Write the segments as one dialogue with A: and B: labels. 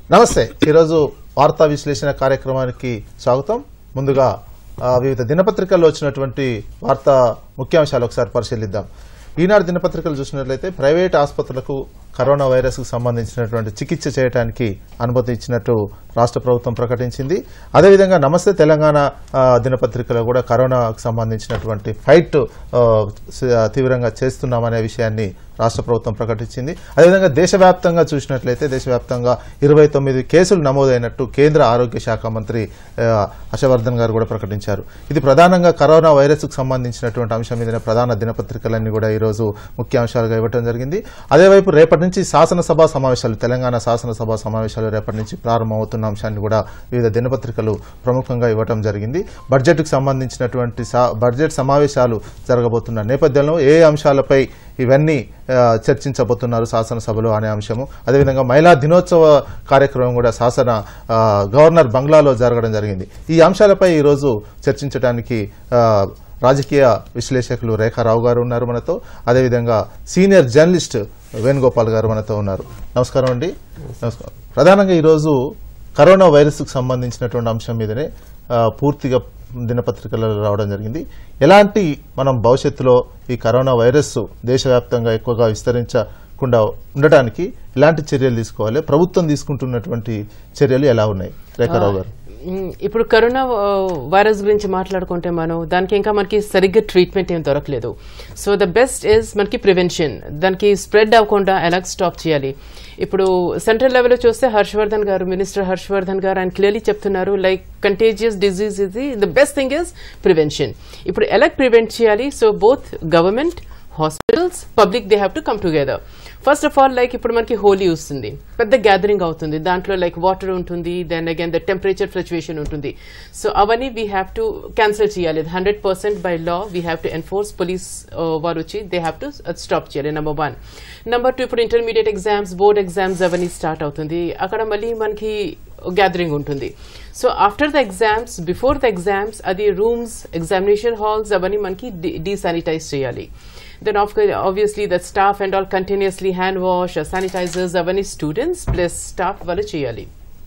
A: నమస్తే ఈరోజు వార్తా విశ్లేషణ కార్యక్రమానికి స్వాగతం ముందుగా ఆ, వివిధ దినపత్రికల్లో వచ్చినటువంటి వార్తా ముఖ్యాంశాలు ఒకసారి పరిశీలిద్దాం ఈనాడు దినపత్రికలు చూసినట్లయితే ప్రైవేట్ ఆసుపత్రులకు కరోనా వైరస్కు సంబంధించినటువంటి చికిత్స చేయడానికి అనుమతి ఇచ్చినట్టు రాష్ట్ర ప్రభుత్వం ప్రకటించింది అదేవిధంగా నమస్తే తెలంగాణ ఆ, దినపత్రికలో కూడా కరోనాకు సంబంధించినటువంటి ఫైట్ ఆ, స- తీవ్రంగా చేస్తున్నామనే విషయాన్ని రాష్ట్ర ప్రభుత్వం ప్రకటించింది అదేవిధంగా దేశవ్యాప్తంగా చూసినట్లయితే దేశవ్యాప్తంగా ఇరవై తొమ్మిది కేసులు నమోదైనట్టు కేంద్ర ఆరోగ్య శాఖ మంత్రి ఆ, హర్షవర్ధన్ గారు కూడా ప్రకటించారు ఇది ప్రధానంగా కరోనా వైరస్కు సంబంధించినటువంటి అంశం మీద ప్రధాన దినపత్రికలన్నీ కూడా ఈరోజు ముఖ్యాంశాలుగా ఇవ్వడం జరిగింది అదేవైపు రేపటి నుంచి శాసనసభ సమావేశాలు తెలంగాణ శాసనసభ సమావేశాలు రేపటి నుంచి ప్రారంభమవుతున్న అంశాన్ని కూడా వివిధ దినపత్రికలు ప్రముఖంగా ఇవ్వడం జరిగింది బడ్జెట్కు సంబంధించినటువంటి సా- బడ్జెట్ సమావేశాలు జరగబోతున్న నేపథ్యంలో ఏ అంశాలపై ఇవన్నీ ఆ, చర్చించబోతున్నారు శాసనసభలో అనే అంశము అదేవిధంగా మహిళా దినోత్సవ కార్యక్రమం కూడా శాసన ఆ, గవర్నర్ బంగ్లాలో జరగడం జరిగింది ఈ అంశాలపై ఈరోజు చర్చించడానికి ఆ, రాజకీయ విశ్లేషకులు రేఖారావు గారు ఉన్నారు మనతో అదేవిధంగా సీనియర్ జర్నలిస్ట్ వేణుగోపాల్ గారు మనతో ఉన్నారు నమస్కారం అండి నమస్కారం ప్రధానంగా ఈరోజు కరోనా వైరస్కు సంబంధించినటువంటి అంశం మీదనే ఆ, పూర్తిగా దినపత్రికలలో రావడం జరిగింది ఎలాంటి మనం భవిష్యత్తులో ఈ కరోనా వైరస్ దేశవ్యాప్తంగా ఎక్కువగా విస్తరించకుండా ఉండటానికి ఎలాంటి చర్యలు తీసుకోవాలి ప్రభుత్వం తీసుకుంటున్నటువంటి చర్యలు ఎలా ఉన్నాయి రేఖారావు గారు
B: మ్, ఇప్పుడు కరోనా ఆ, వైరస్ గురించి మాట్లాడుకుంటే మనం దానికి ఇంకా మనకి సరిగ్గా ట్రీట్మెంట్ ఏం దొరకలేదు సో ద బెస్ట్ ఇస్ మనకి ప్రివెన్షన్ దానికి స్ప్రెడ్ అవ్వకుండా ఎలా స్టాప్ చేయాలి ఇప్పుడు సెంట్రల్ లెవెల్లో చూస్తే హర్షవర్ధన్ గారు మినిస్టర్ హర్షవర్ధన్ గారు ఆయన క్లియర్లీ చెప్తున్నారు లైక్ కంటేజియస్ డిజీజ్ ఇది the best thing is prevention ఇప్పుడు ఎలా ప్రివెంట్ చేయాలి so both government hospitals public they have to come together first of all like ఇప్పుడు మనకి హోలీ వస్తుంది పెద్ద గ్యాదరింగ్ అవుతుంది దాంట్లో లైక్ వాటర్ ఉంటుంది then again the temperature fluctuation ఉంటుంది సో అవన్నీ వీ హ్యావ్ టు క్యాన్సిల్ చేయాలి hundred percent by law we have to enforce police వారు వచ్చి దే హ్యావ్ టు స్టాప్ చేయాలి నెంబర్ వన్ నెంబర్ టూ ఇప్పుడు ఇంటర్మీడియట్ ఎగ్జామ్స్ బోర్డ్ ఎగ్జామ్స్ అవన్నీ start అవుతుంది అక్కడ మళ్ళీ మనకి గ్యాదరింగ్ ఉంటుంది so after the exams before the exams అది రూమ్స్ ఎగ్జామినేషన్ హాల్స్ అవన్నీ మనకి డీసానిటైజ్ చేయాలి then of course, obviously the staff and all continuously hand wash uh, sanitizers అవన్నీ స్టూడెంట్స్ ప్లస్ స్టాఫ్ వాళ్ళు చేయాలి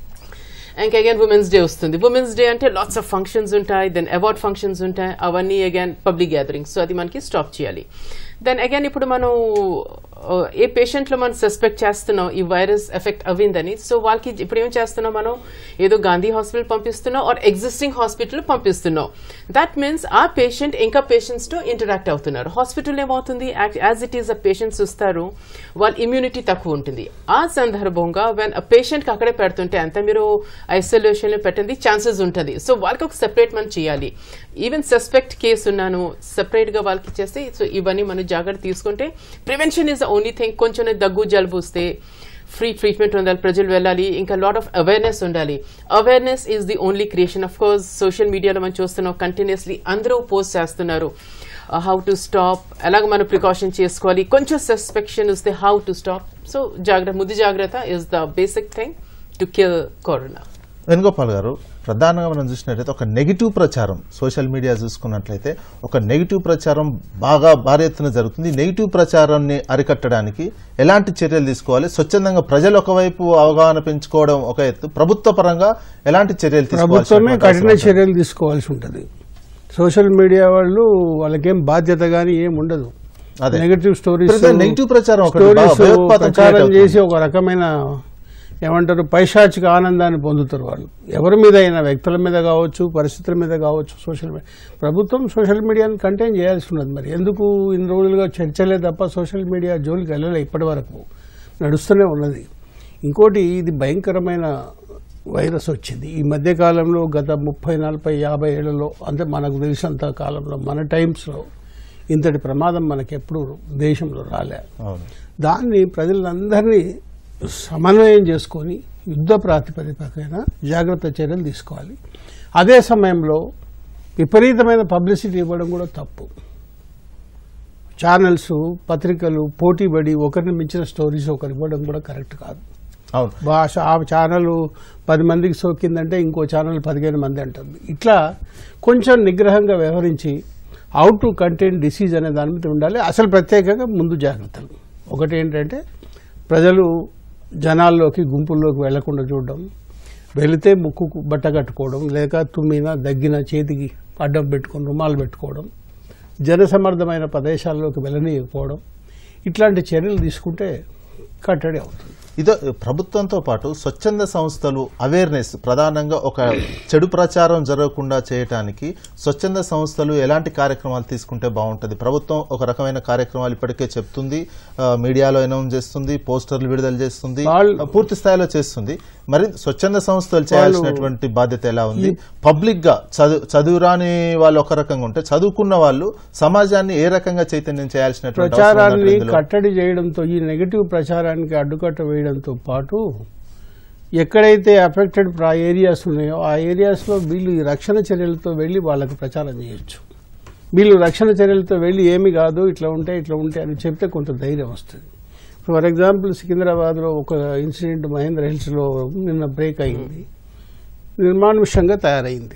B: అండ్ అగైన్ ఉమెన్స్ డే వస్తుంది women's day అంటే lots of functions ఉంటాయి దెన్ అవార్డ్ ఫంక్షన్స్ ఉంటాయి అవన్నీ అగైన్ పబ్లిక్ గ్యాదరింగ్స్ సో అది మనకి స్టాప్ చేయాలి దెన్ అగైన్ ఇప్పుడు మనం ఆ, ఏ పేషెంట్లో మనం సస్పెక్ట్ చేస్తున్నాం ఈ వైరస్ ఎఫెక్ట్ అవ్విందని సో వాళ్ళకి ఇప్పుడు ఏం చేస్తున్నాం మనం ఏదో గాంధీ హాస్పిటల్ పంపిస్తున్నాం ఆర్ ఎగ్జిస్టింగ్ హాస్పిటల్ పంపిస్తున్నాం దట్ మీన్స్ ఆ పేషెంట్ ఇంకా పేషెంట్స్తో ఇంటరాక్ట్ అవుతున్నారు హాస్పిటల్ ఏమవుతుంది as it is a patients వస్తారు వాళ్ళ ఇమ్యూనిటీ తక్కువ ఉంటుంది ఆ సందర్భంగా వెన్ ఆ పేషెంట్కి అక్కడే పెడుతుంటే అంత మీరు ఐసోలేషన్లో పెట్టింది ఛాన్సెస్ ఉంటుంది సో వాళ్ళకి ఒక సెపరేట్ మనం చేయాలి ఈవెన్ సస్పెక్ట్ కేసు ఉన్నాను సెపరేట్గా వాళ్ళకి చేస్తే సో ఇవన్నీ మనం జాగ్రత్త తీసుకుంటే prevention is the only thing కొంచెం దగ్గు జలుబు వస్తే ఫ్రీ ట్రీట్మెంట్ ఉండాలి ప్రజలు వెళ్ళాలి ఇంకా లాట్ ఆఫ్ అవేర్నెస్ ఉండాలి awareness is the only creation of course social మీడియాలో మనం చూస్తున్నాం కంటిన్యూస్లీ అందరూ పోస్ట్ చేస్తున్నారు హౌ టు స్టాప్ ఎలాగ మనం ప్రికాషన్ చేసుకోవాలి కొంచెం సస్పెక్షన్ వస్తే హౌ టు స్టాప్ సో జాగ్రత్త ముందు జాగ్రత్త is the basic thing to kill corona
A: Venugopal గారు ప్రధానంగా మనం చూసినట్లయితే ఒక నెగిటివ్ ప్రచారం సోషల్ మీడియా చూసుకున్నట్లయితే ఒక నెగిటివ్ ప్రచారం బాగా భారీ ఎత్తున జరుగుతుంది ఈ నెగిటివ్ ప్రచారాన్ని అరికట్టడానికి ఎలాంటి చర్యలు తీసుకోవాలి స్వచ్ఛందంగా ప్రజలు ఒకవైపు అవగాహన పెంచుకోవడం ఒక ఎత్తు ప్రభుత్వ పరంగా ఎలాంటి చర్యలు
C: ప్రభుత్వమే
A: తీసుకోవాల్సినటువంటి
C: కఠిన
A: అవసరం ఉంటుంది?
C: చర్యలు తీసుకోవాల్సి ఉంటుంది సోషల్ మీడియా వాళ్ళు వాళ్ళకేం బాధ్యత కానీ ఏం ఉండదు
A: అదే.
C: నెగటివ్ స్టోరీస్
A: ప్రతి నెగిటివ్ ప్రచారం ఒకటి బాగా
C: స్టోరీస్
A: భయోత్పాతం create
C: ప్రచారం
A: అవుతుంది.
C: చేసి ఒక రకమైన ఏమంటారు పైశాచిక ఆనందాన్ని పొందుతారు వాళ్ళు ఎవరి మీద అయినా వ్యక్తుల మీద కావచ్చు పరిస్థితుల మీద కావచ్చు సోషల్ మీడియా ప్రభుత్వం సోషల్ మీడియాని కంటైన్ చేయాల్సి ఉన్నది మరి ఎందుకు ఇన్ని రోజులుగా చర్చలే తప్ప సోషల్ మీడియా జోలికి వెళ్ళలే ఇప్పటి వరకు నడుస్తూనే ఉన్నది ఇంకోటి ఇది భయంకరమైన వైరస్ వచ్చింది ఈ మధ్య కాలంలో గత ముప్పై నలభై యాభై ఏళ్లలో అంటే మనకు తెలిసినంత కాలంలో మన టైమ్స్లో ఇంతటి ప్రమాదం మనకి ఎప్పుడు దేశంలో రాలే
A: అవును
C: దాన్ని ప్రజలందరినీ సమన్వయం చేసుకొని యుద్ధ ప్రాతిపదికన జాగ్రత్త చర్యలు తీసుకోవాలి అదే సమయంలో విపరీతమైన పబ్లిసిటీ ఇవ్వడం కూడా తప్పు ఛానల్స్ పత్రికలు పోటీపడి ఒకరిని మించిన స్టోరీస్ ఒకరు ఇవ్వడం కూడా కరెక్ట్ కాదు
A: అవును
C: భాష ఆ ఛానల్ పది మందికి సోకిందంటే ఇంకో ఛానల్ పదిహేను మంది అంటుంది ఇట్లా కొంచెం నిగ్రహంగా వ్యవహరించి అవుట్ టు కంటైన్ డిసీజ్ అనే దాని మీద ఉండాలి అసలు ప్రత్యేకంగా ముందు జాగ్రత్తలు ఒకటి ఏంటంటే ప్రజలు జనాల్లోకి గుంపుల్లోకి వెళ్లకుండా చూడడం వెళితే ముక్కుకు బట్ట కట్టుకోవడం లేక తుమ్మిన దగ్గిన చేతికి అడ్డం పెట్టుకొని రుమాలు పెట్టుకోవడం జనసమర్థమైన ప్రదేశాల్లోకి వెళ్ళనీయకపోవడం ఇట్లాంటి చర్యలు తీసుకుంటే కట్టడి అవుతుంది
A: ఇదో ప్రభుత్వంతో పాటు స్వచ్ఛంద సంస్థలు అవేర్నెస్ ప్రధానంగా ఒక చెడు ప్రచారం జరగకుండా చేయటానికి స్వచ్ఛంద సంస్థలు ఎలాంటి కార్యక్రమాలు తీసుకుంటే బాగుంటుంది ప్రభుత్వం ఒక రకమైన కార్యక్రమాలు ఇప్పటికే చెప్తుంది ఆ, మీడియాలో అనౌన్స్ చేస్తుంది పోస్టర్లు విడుదల చేస్తుంది
C: వాళ్ళు-
A: ఆ, పూర్తి స్థాయిలో చేస్తుంది మరి స్వచ్ఛంద సంస్థలు చేయాల్సినటువంటి బాధ్యత ఎలా ఉంది పబ్లిక్ గా చదువు చదువురాని వాళ్ళు ఒక రకంగా ఉంటే చదువుకున్న వాళ్ళు సమాజాన్ని ఏ రకంగా చైతన్యం చేయాల్సినటువంటి అవసరం
C: ప్రచారాన్ని
A: ఉన్నట్టు ఇందులో?
C: కట్టడి చేయడంతో ఈ నెగటివ్ ప్రచారానికి అడ్డుకట్ట వేయడంతో పాటు ఎక్కడైతే అఫెక్టెడ్ ఏరియాస్ ఉన్నాయో ఆ ఏరియాస్లో వీళ్ళు ఈ రక్షణ చర్యలతో వెళ్ళి వాళ్ళకి ప్రచారం చేయొచ్చు వీళ్ళు రక్షణ చర్యలతో వెళ్ళి ఏమి కాదు ఇట్లా ఉంటే ఇట్లా ఉంటే అని చెప్తే కొంత ధైర్యం వస్తుంది ఫర్ ఎగ్జాంపుల్ సికింద్రాబాద్లో ఒక ఇన్సిడెంట్ మహేంద్ర హిల్స్లో నిన్న బ్రేక్ అయింది నిర్మానుష్యంగా తయారైంది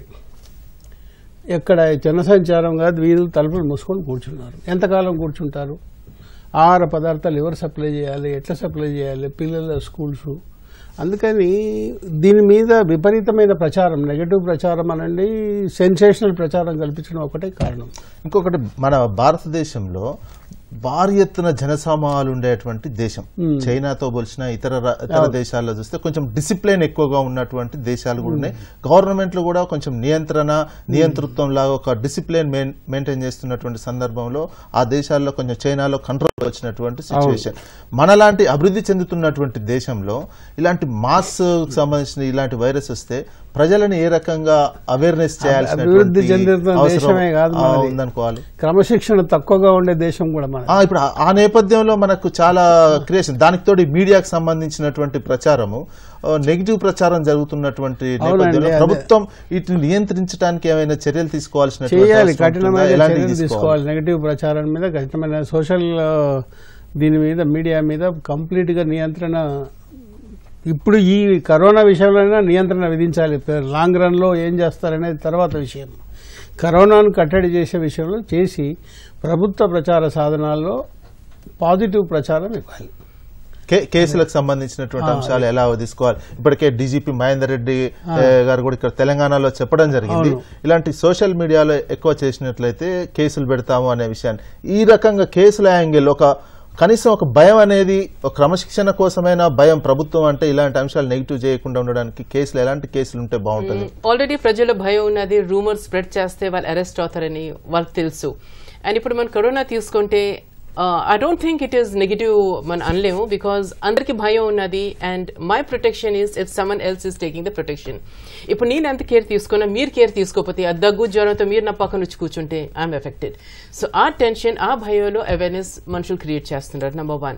C: ఎక్కడ జనసంచారం కాదు వీధులు తలుపులు మూసుకొని కూర్చున్నారు ఎంతకాలం కూర్చుంటారు ఆహార పదార్థాలు ఎవరు సప్లై చేయాలి ఎట్లా సప్లై చేయాలి పిల్లల స్కూల్స్ అందుకని దీని మీద విపరీతమైన ప్రచారం నెగటివ్ ప్రచారం అనండి సెన్సేషనల్ ప్రచారం కల్పించడం ఒకటే కారణం
A: ఇంకొకటి మన భారతదేశంలో భారీ ఎత్తున జనసమూహాలు ఉండేటువంటి దేశం చైనాతో పోల్చిన ఇతర రా- ఇతర దేశాల్లో చూస్తే కొంచెం డిసిప్లిన్ ఎక్కువగా ఉన్నటువంటి దేశాలు కూడా ఉన్నాయి గవర్నమెంట్లు కూడా కొంచెం నియంత్రణ నియంతృత్వం లాగా ఒక డిసిప్లిన్ మెయింటైన్ చేస్తున్నటువంటి సందర్భంలో ఆ దేశాల్లో కొంచెం చైనాలో కంట్రోల్ వచ్చినటువంటి సిచ్యువేషన్ మనలాంటి అభివృద్ధి చెందుతున్నటువంటి దేశంలో ఇలాంటి మాస్ సంబంధించిన ఇలాంటి వైరస్ వస్తే ప్రజలను ఏ రకంగా అవేర్నెస్
C: అభివృద్ధి చెందుతున్న దేశమే కాదు మనది.
A: ఉందనుకోవాలి
C: క్రమశిక్షణ తక్కువగా ఉండే దేశం కూడా మన
A: ఆ, ఇప్పుడు ఆ- ఆ నేపథ్యంలో మనకు చాలా క్రియేషన్ దానికి తోడు ఈ మీడియాకు సంబంధించినటువంటి ప్రచారము నెగిటివ్ ప్రచారం జరుగుతున్నటువంటి నేపథ్యంలో
C: అదే.
A: ప్రభుత్వం వీటిని నియంత్రించడానికి ఏమైనా చర్యలు తీసుకోవాల్సిన
C: చేయాలి కఠినమైన చర్యలు తీసుకోవాలి నెగటివ్ ప్రచారం మీద కఠినమైన సోషల్ ఆ, దీని మీద మీడియా మీద కంప్లీట్ గా నియంత్రణ ఇప్పుడు ఈ కరోనా విషయంలోనే నియంత్రణ విధించాలి లాంగ్ రన్ లో ఏం చేస్తారనేది తర్వాత విషయం కరోనాను కట్టడి చేసే విషయంలో చేసి ప్రభుత్వ ప్రచార సాధనాల్లో పాజిటివ్ ప్రచారం ఇవ్వాలి
A: కే- కేసులకు సంబంధించినటువంటి అంశాలు ఎలా తీసుకోవాలి ఇప్పటికే డీజీపీ మహేందర్ రెడ్డి ఏ, గారు కూడా ఇక్కడ తెలంగాణలో చెప్పడం జరిగింది ఇలాంటి సోషల్ మీడియాలో ఎక్కువ చేసినట్లయితే కేసులు పెడతాము అనే విషయాన్ని ఈ రకంగా కేసుల యాంగిల్ ఒక కనీసం ఒక భయం అనేది ఒక క్రమశిక్షణ కోసమైనా భయం ప్రభుత్వం అంటే ఇలాంటి అంశాలు నెగిటివ్ చేయకుండా ఉండడానికి కేసులు ఎలాంటి కేసులు ఉంటే బాగుంటుంది
B: ఆల్రెడీ ప్రజల భయం ఉన్నది రూమర్ స్ప్రెడ్ చేస్తే వాళ్ళు అరెస్ట్ అవుతారని వాళ్ళకి తెలుసు అండ్ ఇప్పుడు మన కరోనా తీసుకుంటే I don't think it is negative మన అనలేము బికాజ్ అందరికి భయం ఉన్నది and my protection is if someone else is taking the protection ఇప్పుడు నేను ఎంత కేర్ తీసుకున్నా మీరు కేర్ తీసుకోకపోతే ఆ దగ్గు జ్వరంతో మీరు నా పక్కన వచ్చి కూర్చుంటే ఐఎమ్ ఎఫెక్టెడ్ సో ఆ టెన్షన్ ఆ భయంలో అవేర్నెస్ మనుషులు క్రియేట్ చేస్తున్నారు number one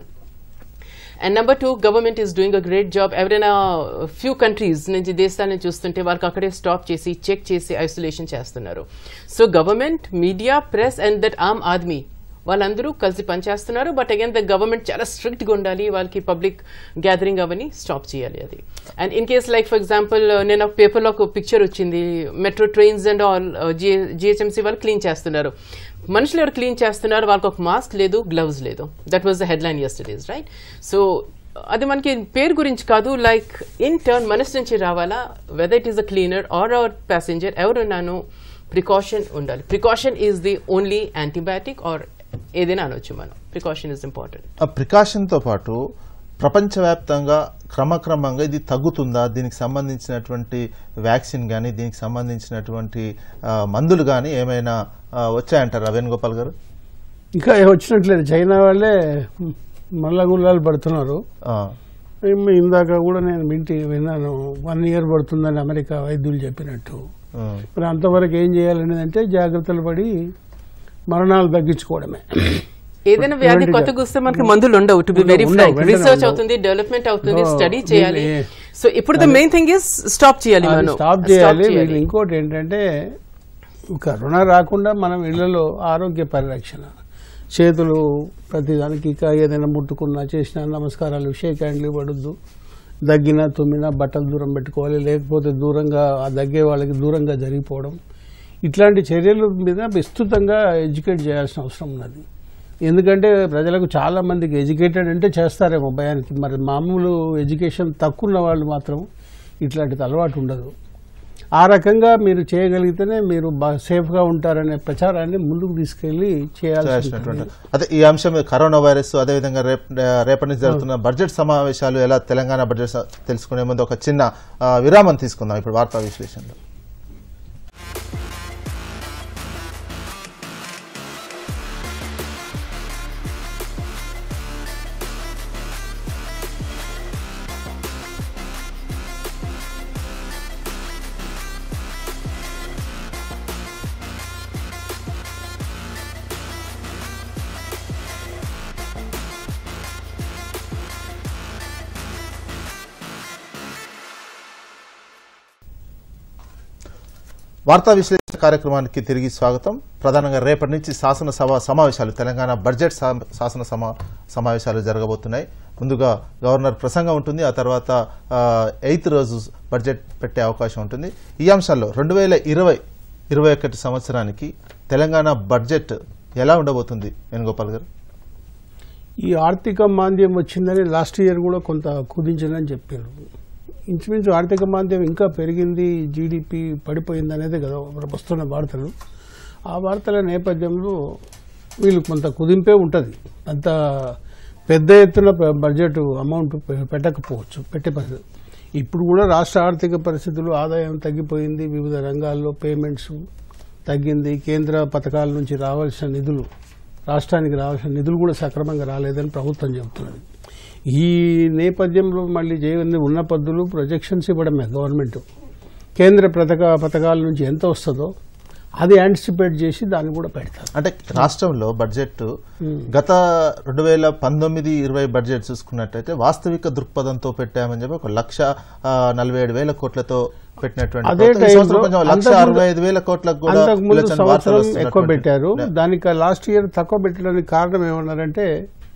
B: and number two government is doing a great job ఎవరైనా ఫ్యూ కంట్రీస్ నుంచి దేశాలను చూస్తుంటే వాళ్ళకి అక్కడే స్టాప్ చేసి చెక్ చేసి ఐసోలేషన్ చేస్తున్నారు so government media press and that ఆమ్ ఆద్మీ వాళ్ళందరూ కలిసి పనిచేస్తున్నారు బట్ అగైన్ ద గవర్నమెంట్ చాలా స్ట్రిక్ట్గా ఉండాలి వాళ్ళకి పబ్లిక్ గ్యాదరింగ్ అవన్నీ స్టాప్ చేయాలి అది and in case like for example నేను ఒక పేపర్లో ఒక పిక్చర్ వచ్చింది metro trains and all GHMC వాళ్ళు క్లీన్ చేస్తున్నారు మనుషులు ఎవరు క్లీన్ చేస్తున్నారు వాళ్ళకి ఒక మాస్క్ లేదు గ్లవ్స్ లేదు that was the headline yesterday's right so అది మనకి పేరు గురించి కాదు లైక్ ఇన్ టర్న్ మనసు నుంచి రావాలా whether it is a cleaner or our passenger ఎవరున్నాను ప్రికాషన్ ఉండాలి precaution is the only antibiotic or ఏదైనా అనొచ్చు మనం ప్రికాషన్ ఇస్ ఇంపార్టెంట్
A: ఆ ప్రికాషన్తో పాటు ప్రపంచవ్యాప్తంగా క్రమక్రమంగా ఇది తగ్గుతుందా దీనికి సంబంధించినటువంటి వ్యాక్సిన్ కానీ దీనికి సంబంధించినటువంటి ఆ, మందులు కానీ ఏమైనా ఆ, వచ్చాయంటారా వేణుగోపాల్ గారు
C: ఇంకా వచ్చినట్లేదు చైనా వాళ్ళే మల్ల గుల్లాలు పడుతున్నారు
A: ఆ,
C: ఏం ఇందాక కూడా నేను వింటి విన్నాను వన్ ఇయర్ పడుతుందని అమెరికా వైద్యులు చెప్పినట్టు
A: ఆ.
C: మరి అంతవరకు ఏం చేయాలనేది అంటే జాగ్రత్తలు పడి మరణాలు తగ్గించుకోవడమే
B: ఏదైనా వ్యాధి
C: ఇలాంటి
B: కొత్తగా వస్తే మనకి మందులు ఉండవు టు బి
C: ఉండవు,
B: వెరీ
C: ఉండవు,
B: ఫ్రాంక్
C: వెంటనే
B: రీసెర్చ్
C: ఉండవు.
B: అవుతుంది డెవలప్మెంట్ అవుతుంది
C: No,
B: స్టడీ చేయాలి
C: వీళ్ళు-
B: సో ఇప్పుడు the main thing is stop చేయాలి
C: అది
B: మనం
C: స్టాప్ చేయాలి వీళ్ళు ఇంకోటి ఏంటంటే కరోనా రాకుండా మనం ఇళ్లలో ఆరోగ్య పరిరక్షణ చేతులు ప్రతిదానికి ఇక ఏదైనా ముట్టుకున్నా చేసినా నమస్కారాలు షేక్ హ్యాండ్లు పడద్దు దగ్గిన తుమ్మినా బట్టలు దూరం పెట్టుకోవాలి లేకపోతే దూరంగా ఆ దగ్గే వాళ్ళకి దూరంగా జరిగిపోవడం ఇట్లాంటి చర్యల మీద విస్తృతంగా ఎడ్యుకేట్ చేయాల్సిన అవసరం ఉన్నది ఎందుకంటే ప్రజలకు చాలా మందికి ఎడ్యుకేటెడ్ అంటే చేస్తారేమో భయానికి మరి మామూలు ఎడ్యుకేషన్ తక్కువ ఉన్న వాళ్ళు మాత్రం ఇట్లాంటిది అలవాటు ఉండదు ఆ రకంగా మీరు చేయగలిగితేనే మీరు బాగా సేఫ్గా ఉంటారనే ప్రచారాన్ని ముందుకు తీసుకెళ్లి చేయాల్సి
A: చేయాల్సినటువంటి
C: ఉంటుంది.
A: అదే ఈ అంశం మీద కరోనా వైరస్ అదేవిధంగా రేపు రేపటి నుంచి జరుగుతున్న బడ్జెట్ సమావేశాలు ఎలా తెలంగాణ బడ్జెట్ స- తెలుసుకునే ముందు ఒక చిన్న ఆ, విరామం తీసుకుందాం ఇప్పుడు వార్తా విశ్లేషణలో వార్తా విశ్లేషణ కార్యక్రమానికి తిరిగి స్వాగతం ప్రధానంగా రేపటి నుంచి శాసనసభ సమావేశాలు తెలంగాణ బడ్జెట్ సా- శాసన సమా సమావేశాలు జరగబోతున్నాయి ముందుగా గవర్నర్ ప్రసంగం ఉంటుంది ఆ తర్వాత ఎయిత్ రోజు బడ్జెట్ పెట్టే అవకాశం ఉంటుంది ఈ అంశాల్లో రెండు వేల ఇరవై ఇరవై ఒకటి సంవత్సరానికి తెలంగాణ బడ్జెట్ ఎలా ఉండబోతుంది వేణుగోపాల్ గారు
C: ఈ ఆర్థిక మాంద్యం వచ్చిందని లాస్ట్ ఇయర్ కూడా కొంత కుదించిందని చెప్పారు ఇంచుమించు ఆర్థిక మాంద్యం ఇంకా పెరిగింది జీడిపి పడిపోయింది అనేది కదా వస్తున్న వార్తలు ఆ వార్తల నేపథ్యంలో వీళ్ళు కొంత కుదింపే ఉంటుంది అంత పెద్ద ఎత్తున ప- బడ్జెట్ అమౌంట్ పె- పెట్టకపోవచ్చు పెట్టే పరిస్థితి ఇప్పుడు కూడా రాష్ట్ర ఆర్థిక పరిస్థితులు ఆదాయం తగ్గిపోయింది వివిధ రంగాల్లో పేమెంట్స్ తగ్గింది కేంద్ర పథకాల నుంచి రావాల్సిన నిధులు రాష్ట్రానికి రావాల్సిన నిధులు కూడా సక్రమంగా రాలేదని ప్రభుత్వం చెబుతున్నది ఈ నేపథ్యంలో మళ్ళీ చేయని ఉన్న పద్ధతులు ప్రొజెక్షన్స్ ఇవ్వడమే గవర్నమెంట్ కేంద్ర పథక పథకాల నుంచి ఎంత వస్తుందో అది యాంటిసిపేట్ చేసి దాన్ని కూడా పెడతారు
A: అంటే రాష్ట్రంలో బడ్జెట్ గత రెండు వేల పంతొమ్మిది ఇరవై బడ్జెట్ చూసుకున్నట్టయితే వాస్తవిక దృక్పథంతో పెట్టామని చెప్పి ఒక లక్ష ఆ, నలభై ఏడు వేల కోట్లతో పెట్టినటువంటి
C: అదే
A: ప్రభుత్వం. ఈ సంవత్సరం
C: టైంలో
A: కొంచెం లక్ష
C: అంతకుముందు-
A: అరవై ఐదు వేల కోట్లకు కూడా
C: అంతకుముందు
A: వెళ్ళొచ్చని వార్తలు
C: సంవత్సరం ఎక్కువ
A: వస్తున్నటువంటి-
C: పెట్టారు దానికి లాస్ట్ ఇయర్ తక్కువ పెట్టడానికి కారణం ఏమన్నారంటే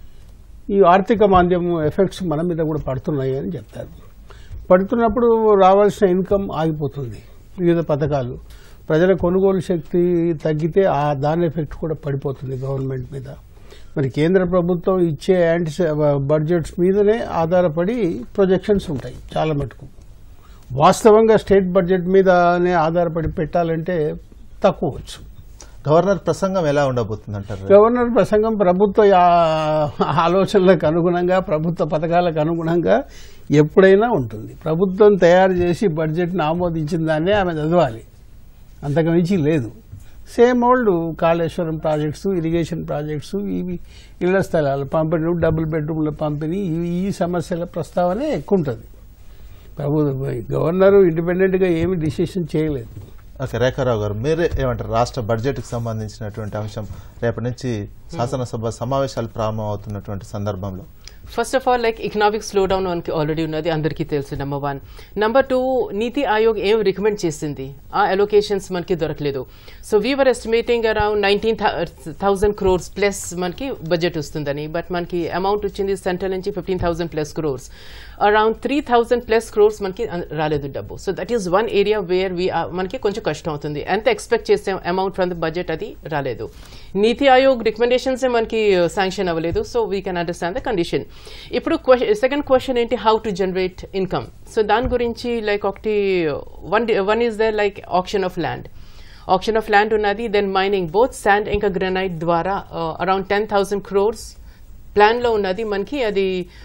C: ఈ ఆర్థిక మాంద్యం ఎఫెక్ట్స్ మన మీద కూడా పడుతున్నాయి అని చెప్తారు పడుతున్నప్పుడు రావాల్సిన ఇన్కమ్ ఆగిపోతుంది వివిధ పథకాలు ప్రజల కొనుగోలు శక్తి తగ్గితే ఆ దాని ఎఫెక్ట్ కూడా పడిపోతుంది గవర్నమెంట్ మీద మరి కేంద్ర ప్రభుత్వం ఇచ్చే యాంటీ బడ్జెట్స్ మీదనే ఆధారపడి ప్రొజెక్షన్స్ ఉంటాయి చాలా మటుకు వాస్తవంగా స్టేట్ బడ్జెట్ మీదనే ఆధారపడి పెట్టాలంటే తక్కువ వచ్చు
A: గవర్నర్ ప్రసంగం ఎలా ఉండబోతుంది అంటారు
C: గవర్నర్ ప్రసంగం ప్రభుత్వ ఆ- ఆలోచనలకు అనుగుణంగా ప్రభుత్వ పథకాలకు అనుగుణంగా ఎప్పుడైనా ఉంటుంది ప్రభుత్వం తయారు చేసి బడ్జెట్ను ఆమోదించిన దాన్నే ఆమె చదవాలి అంతకు మించి లేదు same old Kaleshwaram projects irrigation projects ఇవి ఇళ్ల స్థలాలు పంపిణీ డబుల్ బెడ్రూమ్ల పంపిణీ ఇవి ఈ సమస్యల ప్రస్తావనే ఎక్కువ ఉంటుంది ప్రభు గవర్నరు ఇండిపెండెంట్గా ఏమి డిసిషన్ చేయలేదు
A: ఓకే రేఖారావు గారు మీరే ఏమంటారు రాష్ట్ర బడ్జెట్ కి సంబంధించినటువంటి అంశం రేపటి నుంచి శాసనసభ సమావేశాలు ప్రారంభం అవుతున్నటువంటి సందర్భంలో
B: first of all like economic slowdown మనకి ఆల్రెడీ ఉన్నది అందరికీ తెలుసు నెంబర్ వన్ నెంబర్ టూ నీతి ఆయోగ్ ఏం రికమెండ్ చేసింది ఆ అలొకేషన్స్ మనకి దొరకలేదు so we're estimating around nineteen thousand crores plus మనకి బడ్జెట్ వస్తుందని బట్ మనకి అమౌంట్ వచ్చింది సెంట్రల్ నుంచి fifteen thousand plus crores around three thousand plus crores మనకి అన్- రాలేదు డబ్బు so that is one area where we మనకి కొంచెం కష్టం అవుతుంది ఎంత ఎక్స్పెక్ట్ చేసే అమౌంట్ ఫ్రమ్ ద బడ్జెట్ అది రాలేదు నీతి ఆయోగ్ రికమెండేషన్స్ మనకి శాంక్షన్ అవ్వలేదు so we can understand the condition ఇప్పుడు సెకండ్ క్వశ్చన్ ఏంటి how to generate income so దాని గురించి లైక్ ఒకటి one one is the like option of land option of land ఉన్నది దెన్ మైనింగ్ బోత్ శాండ్ ఇంకా granite ద్వారా around ten thousand crores plan లో ఉన్నది మనకి అది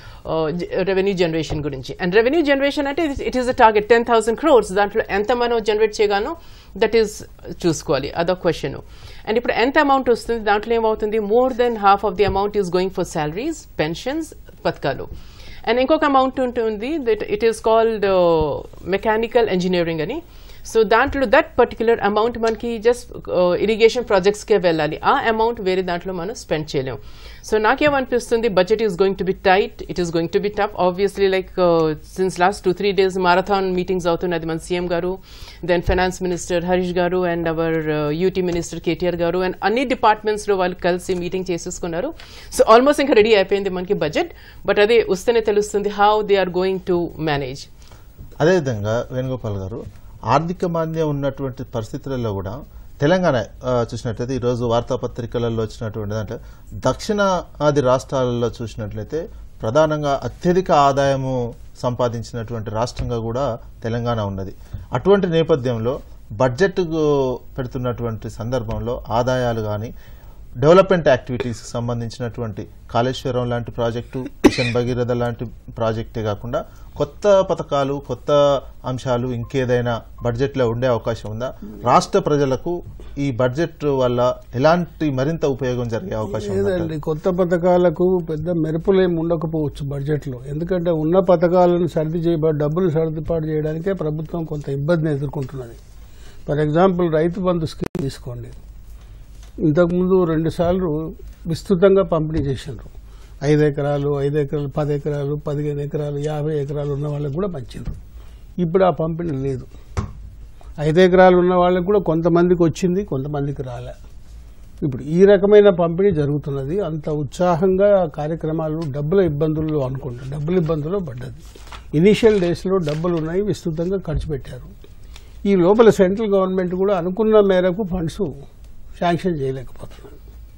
B: రెవెన్యూ జనరేషన్ గురించి అండ్ రెవెన్యూ జనరేషన్ అంటే it is the target ten thousand crores దాంట్లో ఎంత మనం జనరేట్ చేయగానో దట్ ఈస్ చూసుకోవాలి అదొక క్వశ్చన్ అండ్ ఇప్పుడు ఎంత అమౌంట్ వస్తుంది దాంట్లో ఏమవుతుంది more than half of the amount is going for salaries pensions పథకాలు అండ్ ఇంకొక అమౌంట్ ఉంటుంది that it is called mechanical engineering అని సో దాంట్లో దట్ పర్టికులర్ అమౌంట్ మనకి జస్ట్ ఇరిగేషన్ ప్రాజెక్ట్స్కే వెళ్ళాలి ఆ అమౌంట్ వేరే దాంట్లో మనం స్పెండ్ చేయలేం సో నాకేమనిపిస్తుంది budget is going to be tight it is going to be tough obviously like since last two three days marathon meetings అవుతున్నది మన సీఎం గారు దెన్ ఫైనాన్స్ మినిస్టర్ హరీష్ గారు and our IT minister KTR గారు and అన్ని డిపార్ట్మెంట్స్లో వాళ్ళు కలిసి meeting చేసేసుకున్నారు so almost ఇంకా రెడీ అయిపోయింది మనకి బడ్జెట్ బట్ అదే వస్తేనే తెలుస్తుంది how they are going to manage
A: అదేవిధంగా వేణుగోపాల్ గారు ఆర్థిక మాంద్యం ఉన్నటువంటి పరిస్థితులలో కూడా తెలంగాణ ఆ, చూసినట్లయితే ఈరోజు వార్తాపత్రికలలో వచ్చినటువంటి దాంట్లో దక్షిణాది రాష్ట్రాలలో చూసినట్లయితే ప్రధానంగా అత్యధిక ఆదాయము సంపాదించినటువంటి రాష్ట్రంగా కూడా తెలంగాణ ఉన్నది అటువంటి నేపథ్యంలో బడ్జెట్ పెడుతున్నటువంటి సందర్భంలో ఆదాయాలు కానీ డెవలప్మెంట్ యాక్టివిటీస్కి సంబంధించినటువంటి కాళేశ్వరం లాంటి ప్రాజెక్టు మిషన్ భగీరథ లాంటి ప్రాజెక్టే కాకుండా కొత్త పథకాలు కొత్త అంశాలు ఇంకేదైనా బడ్జెట్లో ఉండే అవకాశం ఉందా రాష్ట్ర ప్రజలకు ఈ బడ్జెట్ వల్ల ఎలాంటి మరింత ఉపయోగం జరిగే అవకాశం ఉందా
C: లేదండి కొత్త పథకాలకు పెద్ద మెరుపులు ఏమి ఉండకపోవచ్చు బడ్జెట్లో ఎందుకంటే ఉన్న పథకాలను సర్ది చేయ డబ్బులు సర్దుబాటు చేయడానికే ప్రభుత్వం కొంత ఇబ్బందిని ఎదుర్కొంటున్నది ఫర్ ఎగ్జాంపుల్ రైతు బంధు స్కీమ్ తీసుకోండి ఇంతకుముందు రెండు సార్లు విస్తృతంగా పంపిణీ చేసిండ్రు ఐదు ఎకరాలు ఐదు ఎకరాలు పది ఎకరాలు పదిహేను ఎకరాలు యాభై ఎకరాలు ఉన్న వాళ్ళకి కూడా పంచిండ్రు ఇప్పుడు ఆ పంపిణీ లేదు ఐదు ఎకరాలు ఉన్న వాళ్ళకి కూడా కొంతమందికి వచ్చింది కొంతమందికి రాలే ఇప్పుడు ఈ రకమైన పంపిణీ జరుగుతున్నది అంత ఉత్సాహంగా ఆ కార్యక్రమాలు డబ్బుల ఇబ్బందుల్లో అనుకుంటా డబ్బుల ఇబ్బందుల్లో పడ్డది ఇనీషియల్ డేస్లో డబ్బులు ఉన్నాయి విస్తృతంగా ఖర్చు పెట్టారు ఈ లోపల సెంట్రల్ గవర్నమెంట్ కూడా అనుకున్న మేరకు ఫండ్స్ శాంక్షన్ చేయలేకపోతున్నారు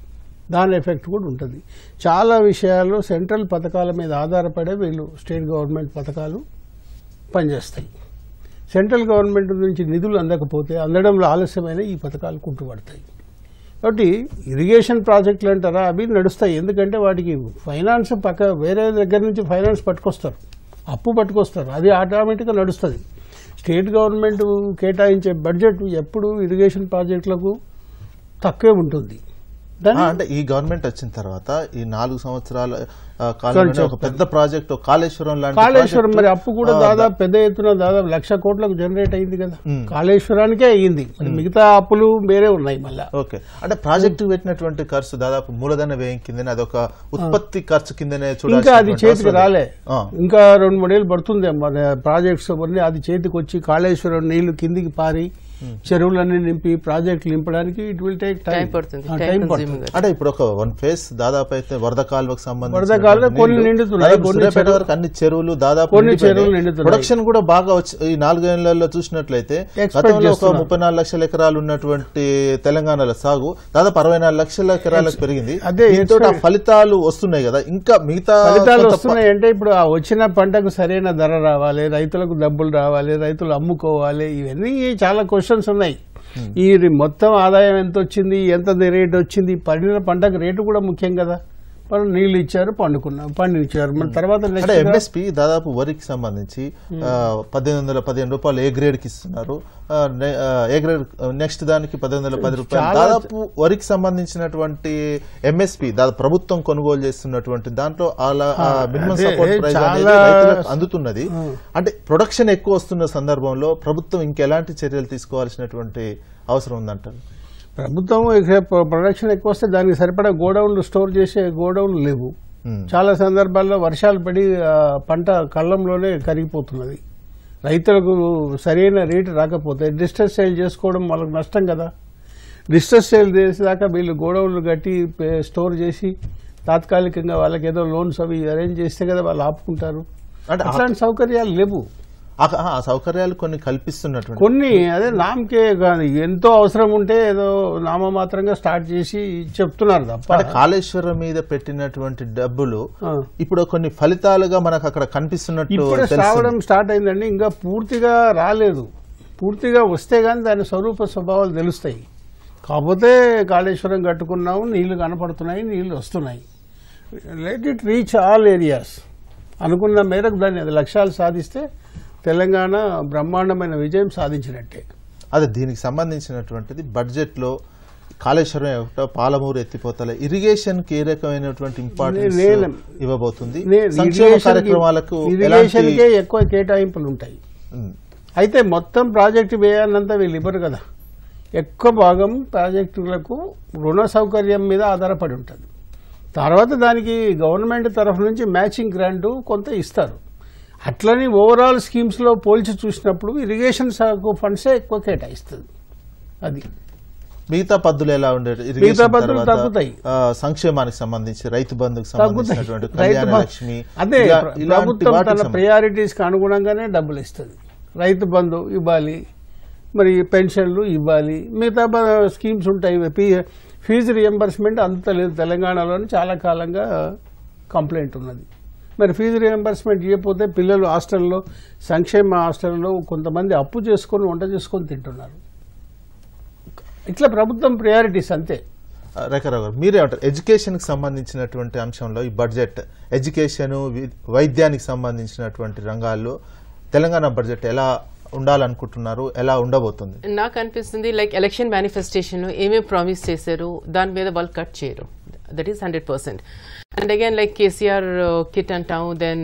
C: దాని ఎఫెక్ట్ కూడా ఉంటుంది చాలా విషయాల్లో సెంట్రల్ పథకాల మీద ఆధారపడే వీళ్ళు స్టేట్ గవర్నమెంట్ పథకాలు పనిచేస్తాయి సెంట్రల్ గవర్నమెంట్ నుంచి నిధులు అందకపోతే అందడంలో ఆలస్యమైన ఈ పథకాలు కుంటుపడతాయి కాబట్టి ఇరిగేషన్ ప్రాజెక్టులు అంటారా అవి నడుస్తాయి ఎందుకంటే వాటికి ఫైనాన్స్ పక్క వేరే దగ్గర నుంచి ఫైనాన్స్ పట్టుకొస్తారు అప్పు పట్టుకొస్తారు అది ఆటోమేటిక్గా నడుస్తుంది స్టేట్ గవర్నమెంట్ కేటాయించే బడ్జెట్ ఎప్పుడు ఇరిగేషన్ ప్రాజెక్టులకు తక్కువే ఉంటుంది
A: ఆ,
C: దాన్ని
A: అంటే ఈ గవర్నమెంట్ వచ్చిన తర్వాత ఈ నాలుగు సంవత్సరాల ఆ, కాలంలోనే ఒక పెద్ద ప్రాజెక్టు కాళేశ్వరం లాంటి
C: కాళేశ్వరం
A: ప్రాజెక్టు,
C: మరి అప్పు కూడా
A: ఆ,
C: దాదాపు పెద్ద ఎత్తున దాదాపు లక్ష కోట్లకు జనరేట్ అయింది కదా
A: మ్.
C: కాళేశ్వరానికే అయ్యింది మరి మిగతా అప్పులు వేరే ఉన్నాయి మళ్ళా
A: ఓకే అంటే ప్రాజెక్టు పెట్టినటువంటి ఖర్చు దాదాపు మూలధన వ్యయం కిందనే అదొక ఉత్పత్తి ఖర్చు కిందనే
C: ఇంకా అది
A: చూడాల్సినటువంటి
C: చేతికి
A: అవసరం
C: రాలే
A: లేదు. ఆ,
C: ఇంకా రెండు మూడేళ్ళు పడుతుంది మన ప్రాజెక్ట్స్ అవన్నీ అది చేతికి వచ్చి కాళేశ్వరం నీళ్లు కిందికి పారి చెరువులన్నీ నింపి ప్రాజెక్టులు నింపడానికి it will take
B: time
C: time
B: పడుతుంది
C: ఆ,
B: టైం
C: టైం
B: కన్స్యూమింగ్
C: పడుతుంది
A: అంటే ఇప్పుడు ఒక వన్ ఫేస్ దాదాపు అయితే వరద కాలువకు సంబంధించి
C: వరద కాలువ కొన్ని నిండుతున్నాయి, కొన్ని చెరువులు-
A: వరకు అన్ని చెరువులు దాదాపు
C: కొన్ని
A: నిండిపోయినాయి.
C: చెరువులు నిండుతున్నాయి.
A: ప్రొడక్షన్ కూడా బాగా వచ్చి ఈ నాలుగేళ్లలో చూసినట్లయితే
C: Expect
A: గతంలో ఒక
C: చేస్తున్నాం.
A: ముప్పై నాలుగు లక్షల ఎకరాలు ఉన్నటువంటి తెలంగాణలో సాగు దాదాపు అరవై నాలుగు లక్షల ఎకరాలకు పెరిగింది
C: అదే
A: దీంతో ఆ
C: expect-
A: ఫలితాలు వస్తున్నాయి కదా ఇంకా మిగతా
C: ఫలితాలు
A: కొంత ప-
C: వస్తున్నాయి అంటే ఇప్పుడు ఆ వచ్చిన పంటకు సరైన ధర రావాలి రైతులకు డబ్బులు రావాలి రైతులు అమ్ముకోవాలి ఇవన్నీ చాలా క్వశ్చన్స్ ఉన్నాయి ఈ రి- మొత్తం ఆదాయం ఎంత వచ్చింది ఎంత రేట్ వచ్చింది పండిన పంటకు రేటు కూడా ముఖ్యం కదా మనం నీళ్లు ఇచ్చారు పండుకున్నాం పండించారు మన తర్వాత
A: అంటే
C: next గా-
A: ఎంఎస్పి దాదాపు వరికి సంబంధించి ఆ, పద్దెనిమిది వందల పదిహేను రూపాయలు ఏ గ్రేడ్ కి ఇస్తున్నారు ఆ, నె- ఆ, ఏ గ్రేడ్ నెక్స్ట్ దానికి పద్దెనిమిది వందల పది రూపాయలు
C: చాలా-
A: దాదాపు వరికి సంబంధించినటువంటి ఎంఎస్పి దాదాపు ప్రభుత్వం కొనుగోలు చేస్తున్నటువంటి దాంట్లో అలా మినిమం
C: అదే,
A: సపోర్ట్ ప్రైస్ అనేది
C: చాలా-
A: రైతులకు అందుతున్నది అంటే ప్రొడక్షన్ ఎక్కువ వస్తున్న సందర్భంలో ప్రభుత్వం ఇంకెలాంటి చర్యలు తీసుకోవాల్సినటువంటి అవసరం ఉందంటారు
C: ప్రభుత్వం ఇక ప్రొ- ప్రొడక్షన్ ఎక్కువ వస్తే దానికి సరిపడా గోడౌన్లు స్టోర్ చేసే గోడౌన్లు లేవు
A: ఉమ్.
C: చాలా సందర్భాల్లో వర్షాలు పడి ఆ, పంట కళ్ళంలోనే కరిగిపోతున్నది రైతులకు సరైన రేటు రాకపోతే డిస్టర్స్ సేల్ చేసుకోవడం వాళ్ళకి నష్టం కదా డిస్టర్స్ సేల్ చేసేదాకా వీళ్ళు గోడౌన్లు కట్టి పే- స్టోర్ చేసి తాత్కాలికంగా వాళ్ళకి ఏదో లోన్స్ అవి అరేంజ్ చేస్తే కదా వాళ్ళు ఆపుకుంటారు
A: అంటే ఆ-
C: అట్లాంటి సౌకర్యాలు లేవు
A: ఆ- ఆ సౌకర్యాలు కొన్ని కల్పిస్తున్నటువంటి
C: కొన్ని అదే నామకే కాదు ఎంతో అవసరం ఉంటే ఏదో నామమాత్రంగా స్టార్ట్ చేసి చెప్తున్నారు తప్ప
A: అంటే కాళేశ్వరం మీద పెట్టినటువంటి డబ్బులు
C: ఆ.
A: ఇప్పుడు కొన్ని ఫలితాలుగా మనకు అక్కడ కనిపిస్తున్నట్టు
C: ఇప్పుడే
A: తెలుస్తుంది.
C: రావడం స్టార్ట్ అయిందండి ఇంకా పూర్తిగా రాలేదు పూర్తిగా వస్తే కానీ దాని స్వరూప స్వభావాలు తెలుస్తాయి కాకపోతే కాళేశ్వరం కట్టుకున్నాము నీళ్లు కనపడుతున్నాయి నీళ్లు వస్తున్నాయి let it reach all areas అనుకున్న మేరకు దాన్ని అది లక్ష్యాలు సాధిస్తే తెలంగాణ బ్రహ్మాండమైన విజయం సాధించినట్టే
A: అదే దీనికి సంబంధించినటువంటిది బడ్జెట్ లో కాళేశ్వరం ఏమిటో పాలమూరు ఎత్తిపోతల ఇరిగేషన్ కి ఏ రకమైనటువంటి ఇంపార్టెన్స్
C: నేను-
A: ఇవ్వబోతుంది
C: నే-
A: సంక్షేమ
C: ఇరిగేషన్కి-
A: కార్యక్రమాలకు ఎలాంటి
C: ఇరిగేషన్కే ఎక్కువ కేటాయింపులు ఉంటాయి
A: ఉమ్,
C: అయితే మొత్తం ప్రాజెక్టు వ్యయాన్నంతా వీళ్ళు ఇవ్వరు కదా ఎక్కువ భాగం ప్రాజెక్టులకు రుణ సౌకర్యం మీద ఆధారపడి ఉంటుంది తర్వాత దానికి గవర్నమెంట్ తరఫు నుంచి మ్యాచింగ్ గ్రాంట్ కొంత ఇస్తారు అట్లని ఓవరాల్ స్కీమ్స్లో పోల్చి చూసినప్పుడు ఇరిగేషన్ శాఖ ఫండ్సే ఎక్కువ కేటాయిస్తుంది అది
A: మిగతా పద్దులు ఎలా ఉండేది
C: మిగతా
A: ఇరిగేషన్
C: పద్దులు
A: తర్వాత,
C: తగ్గుతాయి.
A: ఆ, సంక్షేమానికి సంబంధించి రైతు బంధుకు
C: తగ్గుతాయి
A: సంబంధించినటువంటి
C: రైతు
A: కళ్యాణ
C: బ-
A: లక్ష్మి
C: అదే
A: ఇలా-
C: ప్ర-
A: ఇలాంటి
C: ప్రభుత్వం
A: వాటికి
C: తన
A: సంబంధించి-
C: ప్రయారిటీస్కి అనుగుణంగానే డబ్బులు ఇస్తుంది రైతు బంధు ఇవ్వాలి మరి పెన్షన్లు ఇవ్వాలి మిగతా బ- స్కీమ్స్ ఉంటాయి ఫీ- ఫీజు రియంబర్స్మెంట్ అంత లేదు తెలంగాణలోని చాలా కాలంగా కంప్లైంట్ ఉన్నది మరి ఫీజు రియంబర్స్మెంట్ ఇవ్వకపోతే పిల్లలు హాస్టల్లో సంక్షేమ హాస్టల్లో కొంతమంది అప్పు చేసుకొని వంట చేసుకొని తింటున్నారు ఇట్లా ప్రభుత్వం ప్రయారిటీస్ అంతే
A: ఆ, రేఖారావు గారు మీరేమంటారు ఎడ్యుకేషన్కి సంబంధించినటువంటి అంశంలో ఈ బడ్జెట్ ఎడ్యుకేషన్ వి- వైద్యానికి సంబంధించినటువంటి రంగాల్లో తెలంగాణ బడ్జెట్ ఎలా ఉండాలనుకుంటున్నారు ఎలా ఉండబోతుంది
B: నాకు అనిపిస్తుంది లైక్ ఎలక్షన్ మేనిఫెస్టేషన్ ఏమేమి ప్రామిస్ చేశారు దాని మీద వాళ్ళు కట్ చేయరు that is hundred percent and again like KCR kit అంటాం దెన్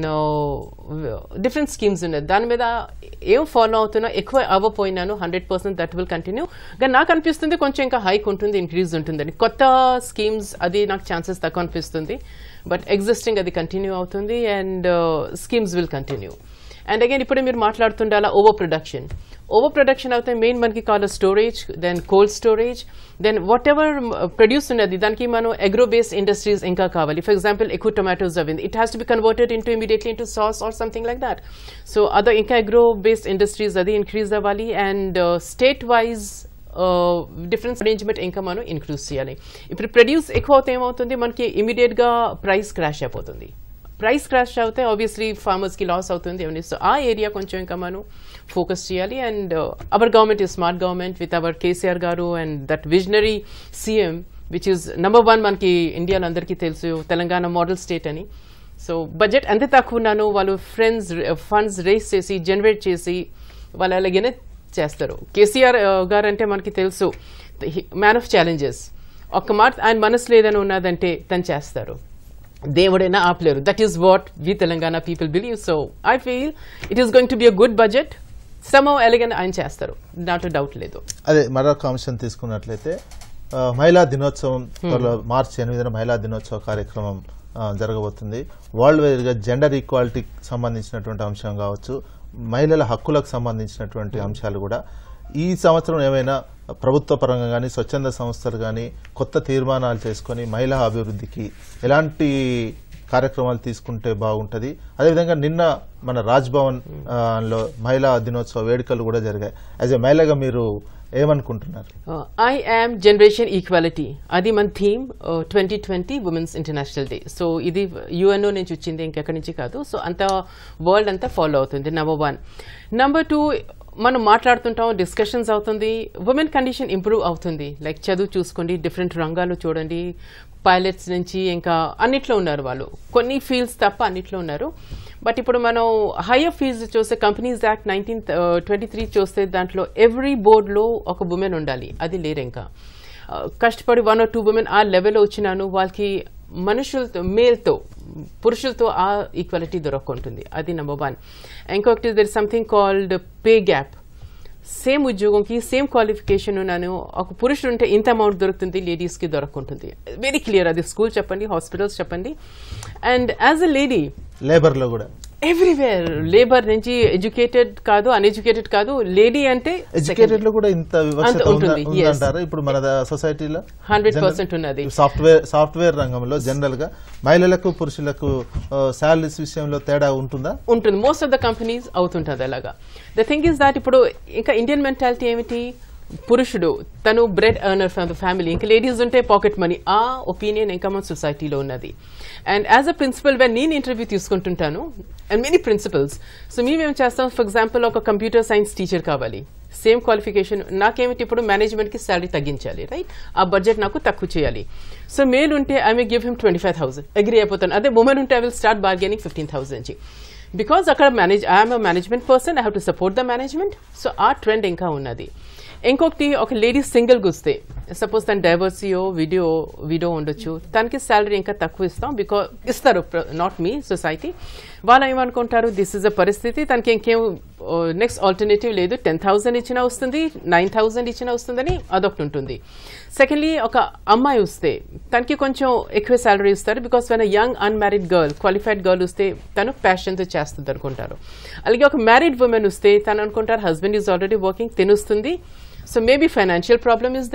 B: డిఫరెంట్ స్కీమ్స్ ఉన్నాయి దాని మీద ఏం ఫాలో అవుతున్నా ఎక్కువ అవ్వపోయినాను hundred percent that will continue కానీ నాకు అనిపిస్తుంది కొంచెం ఇంకా హైక్ ఉంటుంది ఇంక్రీజ్ ఉంటుందని కొత్త స్కీమ్స్ అది నాకు ఛాన్సెస్ తక్కువ అనిపిస్తుంది బట్ ఎగ్జిస్టింగ్ అది కంటిన్యూ అవుతుంది and schemes will continue and again ఇప్పుడు మీరు మాట్లాడుతుండాలా ఓవర్ ప్రొడక్షన్ ఓవర్ ప్రొడక్షన్ అయితే మెయిన్ మనకి కావాలి storage then cold storage then whatever produce ఉన్నది దానికి మనం అగ్రో బేస్డ్ ఇండస్ట్రీస్ ఇంకా కావాలి ఫర్ ఎగ్జాంపుల్ ఎక్కువ టొమాటోస్ అవింది it has to be converted into immediately into sauce or something like that so other ఇంకా అగ్రో బేస్డ్ ఇండస్ట్రీస్ అది increase అవ్వాలి and state statewise difference arrangement ఇంకా మనం ఇంక్రీజ్ చేయాలి ఇప్పుడు ప్రొడ్యూస్ ఎక్కువ అవుతే ఏమవుతుంది మనకి ఇమీడియట్ గా ప్రైస్ క్రాష్ అయిపోతుంది ప్రైస్ క్రాష్ అవుతే ఆబ్వియస్లీ ఫార్మర్స్ కి లాస్ అవుతుంది అవన్నీ సో ఆ ఏరియా కొంచెం ఇంకా మనం ఫోకస్ చేయాలి and our government is smart government with our KCR గారు and that visionary CM which is number one మనకి ఇండియాలో అందరికీ తెలుసు తెలంగాణ మోడల్ స్టేట్ అని సో బడ్జెట్ ఎంత తక్కువ ఉన్నానో వాళ్ళు ఫ్రెండ్స్ ఫండ్స్ రేస్ చేసి జనరేట్ చేసి వాళ్ళు అలాగనే చేస్తారు కేసీఆర్ గారు అంటే మనకి తెలుసు మ్యాన్ ఆఫ్ ఛాలెంజెస్ ఒక్క మాట ఆయన మనసులో ఏదైనా ఉన్నదంటే తను చేస్తారు దేవుడైనా ఆపలేరు that is what we Telangana people believe so I feel it is going to be a good budget some ఎలాగైనా ఆయన చేస్తారు నాట్ డౌట్ లేదు
A: అదే మరొక అంశం తీసుకున్నట్లయితే ఆ, మహిళా దినోత్సవం త్వరలో మార్చి ఎనిమిదిన మహిళా దినోత్సవ కార్యక్రమం ఆ, జరగబోతుంది వరల్డ్ వైడ్ గా జెండర్ ఈక్వాలిటీకి సంబంధించినటువంటి అంశం కావచ్చు మహిళల హక్కులకు సంబంధించినటువంటి అంశాలు కూడా ఈ సంవత్సరం ఏమైనా ప్రభుత్వ పరంగా కానీ స్వచ్ఛంద సంస్థలు కానీ కొత్త తీర్మానాలు చేసుకొని మహిళా అభివృద్ధికి ఎలాంటి కార్యక్రమాలు తీసుకుంటే బాగుంటది అదేవిధంగా నిన్న మన రాజ్ భవన్ ఆ, లో మహిళా దినోత్సవ వేడుకలు కూడా జరిగాయి యాజ్ ఎ మహిళగా మీరు ఏమనుకుంటున్నారు
B: ఐ యామ్ జనరేషన్ ఈక్వాలిటీ అది మన theme twenty twenty women's international day so ఇది యుఎన్ఓ నుంచి వచ్చింది ఇంకెక్కడి నుంచి కాదు సో అంత వరల్డ్ అంతా ఫాలో అవుతుంది నెంబర్ వన్ నెంబర్ టూ మనం మాట్లాడుతుంటాం డిస్కషన్స్ అవుతుంది ఉమెన్ కండిషన్ ఇంప్రూవ్ అవుతుంది లైక్ చదువు చూసుకోండి డిఫరెంట్ రంగాలు చూడండి పైలట్స్ నుంచి ఇంకా అన్నిట్లో ఉన్నారు వాళ్ళు కొన్ని ఫీల్డ్స్ తప్ప అన్నిట్లో ఉన్నారు బట్ ఇప్పుడు మనం హయ్యర్ ఫీజు చూస్తే companies act nineteen twenty three చూస్తే దాంట్లో ఎవ్రీ బోర్డులో ఒక ఉమెన్ ఉండాలి అది లేరు ఇంకా ఆ, కష్టపడి వన్ ఆర్ టూ ఉమెన్ ఆ లెవెల్లో వచ్చినాను వాళ్ళకి మనుషులతో మేల్తో పురుషులతో ఆ ఈక్వాలిటీ దొరక్కుంటుంది అది నెంబర్ వన్ ఇంకొకటి there something called pay gap same ఉద్యోగంకి సేమ్ క్వాలిఫికేషన్ ఉన్నాను ఒక పురుషుడు ఉంటే ఇంత అమౌంట్ దొరుకుతుంది లేడీస్కి దొరకుంటుంది వెరీ క్లియర్ అది స్కూల్ చెప్పండి హాస్పిటల్స్ చెప్పండి and as a lady
A: labour లో కూడా
B: ఎవ్రీవేర్ లేబర్ నుంచి ఎడ్యుకేటెడ్ కాదు అన్ఎడ్యుకేటెడ్ కాదు లేడీ అంటే
A: ఎడ్యుకేటెడ్ లో కూడా ఇంత వివక్షత
B: అంత ఉంటుంది,
A: ఉందా-
B: yes.
A: ఉందంటారా ఇప్పుడు మన సొసైటీలో
B: 100% ఉన్నది.
A: సాఫ్ట్వేర్ సాఫ్ట్వేర్ రంగంలో జనరల్ గా మహిళలకు పురుషులకు శాలరీస్ విషయంలో తేడా ఉంటుందా
B: ఉంటుంది మోస్ట్ ఆఫ్ ద కంపెనీస్ అవుతుంటుంది అలాగా ద థింగ్ ఇస్ దాట్ ఇప్పుడు ఇంకా ఇండియన్ మెంటాలిటీ ఏమిటి పురుషుడు తను bread earner from the family ఇంకా లేడీస్ ఉంటే పాకెట్ మనీ ఆ ఒపీనియన్ ఇంకా మన సొసైటీలో ఉన్నది and as a principal when నేను ఇంటర్వ్యూ తీసుకుంటుంటాను అండ్ మెనీ ప్రిన్సిపల్స్ సో మేమేం చేస్తాం ఫర్ ఎగ్జాంపుల్ ఒక కంప్యూటర్ సైన్స్ టీచర్ కావాలి సేమ్ క్వాలిఫికేషన్ నాకేమిటి ఇప్పుడు మేనేజ్మెంట్కి శాలరీ తగ్గించాలి రైట్ ఆ బడ్జెట్ నాకు తక్కువ చేయాలి సో మేల్ ఉంటే I may give him twenty five thousand agree అయిపోతాను అదే ఉమెన్ ఉంటే I will start bargaining fifteen thousand నుంచి బికాజ్ అక్కడ manage I'm management person I have to support the management so uh trend ఇంకా ఉన్నది ఇంకొకటి ఒక లేడీ సింగిల్ గుస్తే సపోజ్ తన డైవర్సియో వీడియో వీడియో ఉండొచ్చు తనకి శాలరీ ఇంకా తక్కువ ఇస్తాం బికాజ్ ఇస్తారు నాట్ మీ సొసైటీ వాళ్ళు ఏమనుకుంటారు దిస్ ఇస్ అ పరిస్థితి తనకి ఇంకేం నెక్స్ట్ ఆల్టర్నేటివ్ లేదు టెన్ థౌసండ్ ఇచ్చినా వస్తుంది నైన్ థౌసండ్ ఇచ్చినా వస్తుందని అదొకటి ఉంటుంది సెకండ్లీ ఒక అమ్మాయి వస్తే తనకి కొంచెం ఎక్కువ శాలరీ ఇస్తారు because when young unmarried girl qualified girl వస్తే తను ప్యాషన్తో చేస్తుంది అనుకుంటారు అలాగే ఒక మ్యారీడ్ ఉమెన్ వస్తే తను అనుకుంటారు హస్బెండ్ ఈజ్ ఆల్రెడీ వర్కింగ్ తినుస్తుంది so maybe financial problem is there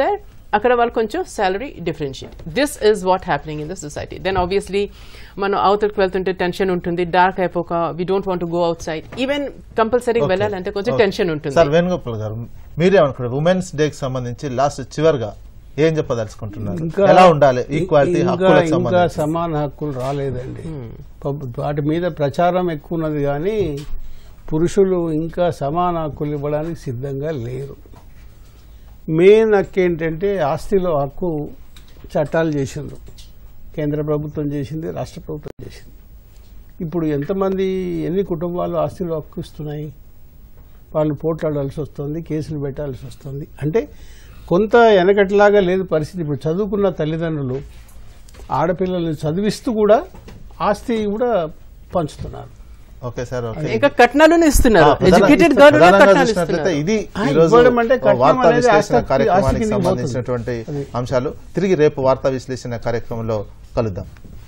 B: అక్కడ వాళ్ళు కొంచెం salary differentiate this is what happening in the society then obviously మనం అవతలకి వెళ్తుంటే టెన్షన్ ఉంటుంది డార్క్ అయిపోక we don't want go outside even compulsory
A: Okay.
B: వెళ్ళాలంటే కొంచెం
A: Okay.
B: టెన్షన్ ఉంటుంది
A: సార్ వేణుగోపాల్ గారు మీరేమనుకుంటారు ఉమెన్స్ డే కి సంబంధించి లాస్ట్ చివరిగా ఏం చెప్పదలుచుకుంటున్నారు ఎలా ఉండాలి ఈక్వాలిటీ
C: ఇంకా
A: హక్కులకు
C: ఇంకా
A: సంబంధించి
C: సమాన హక్కులు రాలేదండి పబ్- వాటి మీద ప్రచారం ఎక్కువ ఉన్నది కానీ పురుషులు ఇంకా సమాన హక్కులు ఇవ్వడానికి సిద్ధంగా లేరు మెయిన్ హక్కు ఏంటంటే ఆస్తిలో హక్కు చట్టాలు చేసిండ్రు కేంద్ర ప్రభుత్వం చేసింది రాష్ట్ర ప్రభుత్వం చేసింది ఇప్పుడు ఎంతమంది ఎన్ని కుటుంబాలు ఆస్తిలో హక్కు ఇస్తున్నాయి వాళ్ళు పోట్లాడాల్సి వస్తుంది కేసులు పెట్టాల్సి వస్తుంది అంటే కొంత వెనకట్లాగా లేదు పరిస్థితి ఇప్పుడు చదువుకున్న తల్లిదండ్రులు ఆడపిల్లల్ని చదివిస్తూ కూడా ఆస్తి కూడా పంచుతున్నారు
A: ఓకే సార్ ఓకే
B: ఇంకా కట్నాలను ఇస్తున్నారు
A: ఆ, ప్రధాన-
B: ఎడ్యుకేటెడ్ గర్ల్
A: ప్రధానంగా
B: కట్నాలు
A: చూసినట్లయితే
B: ఇస్తున్నారు
A: ఇది
C: ఆ,
A: ఈ రోజు
C: ఇవ్వడం అంటే కట్నం
A: వార్తా
C: అనేది
A: విశ్లేషణ
C: ఆస్తి-
A: కార్యక్రమానికి
C: ఆస్తికి పోతుంది.
A: సంబంధించినటువంటి
C: అది.
A: అంశాలు తిరిగి రేపు వార్తా విశ్లేషణ కార్యక్రమంలో కలుద్దాం